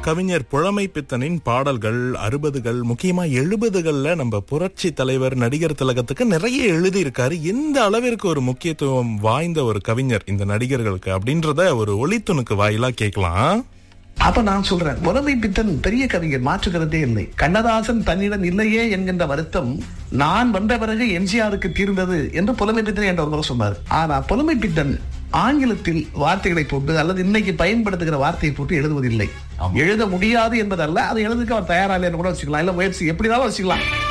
கவிஞர் புழமை பித்தனின் பாடல்கள் அறுபதுகள் முக்கியமா எழுபதுகள்ல நம்ம புரட்சி தலைவர் நடிகர் திலகத்துக்கு நிறைய எழுதி இருக்காரு எந்த அளவிற்கு ஒரு முக்கியத்துவம் வாய்ந்த ஒரு கவிஞர் இந்த நடிகர்களுக்கு அப்படின்றத ஒரு ஒளித்துணுக்கு வாயிலா கேட்கலாம் அப்ப நான் சொல்றேன் புலமை பித்தன் பெரிய கவிஞர் மாற்றுகிறதே இல்லை கண்ணதாசன் தன்னிடம் இல்லையே என்கின்ற வருத்தம் நான் வந்த பிறகு எம்ஜிஆருக்கு தீர்ந்தது என்று புலமை பித்தன் என்ற ஒரு முறை சொன்னார் ஆனா புலமை பித்தன் ஆங்கிலத்தில் வார்த்தைகளை போட்டு அல்லது இன்னைக்கு பயன்படுத்துகிற வார்த்தையை போட்டு எழுதுவதில்லை எழுத முடியாது என்பதல்ல அதை எழுதுக்கு அவர் தயாரா இல்லைன்னு கூட வச்சுக்கலாம் இல்ல முயற்சி எப்படினாலும் வச்சுக்கலாம்